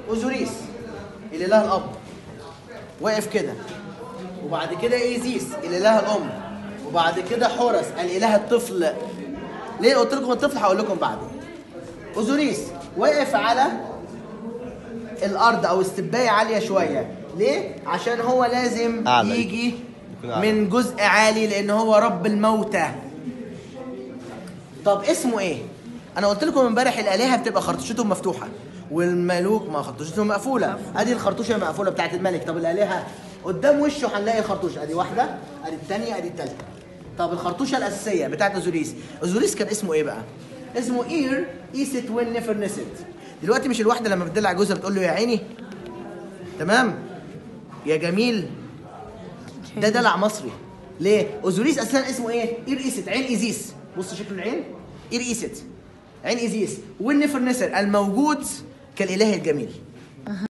اوزوريس الاله الاب واقف كده وبعد كده ايزيس الاله الام وبعد كده حورس الاله الطفل ليه قلت لكم الطفل هقول لكم بعدين اوزوريس واقف على الارض او استبايه عاليه شويه ليه عشان هو لازم أعلى. يجي يكون أعلى. من جزء عالي لان هو رب الموتى طب اسمه ايه انا قلت لكم امبارح الالهه بتبقى خرطوشتهم مفتوحه والملوك ما خرطوشتهم مقفوله ادي الخرطوشه المقفوله بتاعت الملك طب الالهه قدام وشه هنلاقي خرطوشه ادي واحده ادي الثانيه ادي الثالثه طب الخرطوشه الاساسيه بتاعت اوزوريس اوزوريس كان اسمه ايه بقى اسمه اير ايست وين نيفر نست دلوقتي مش الواحده لما بتدلع جوزها بتقول له يا عيني تمام يا جميل ده دلع مصري ليه اوزوريس اساسا اسمه ايه اير ايست عين ايزيس بص شكل العين اير ايست عين ايزيس والنفر نسر الموجود كالاله الجميل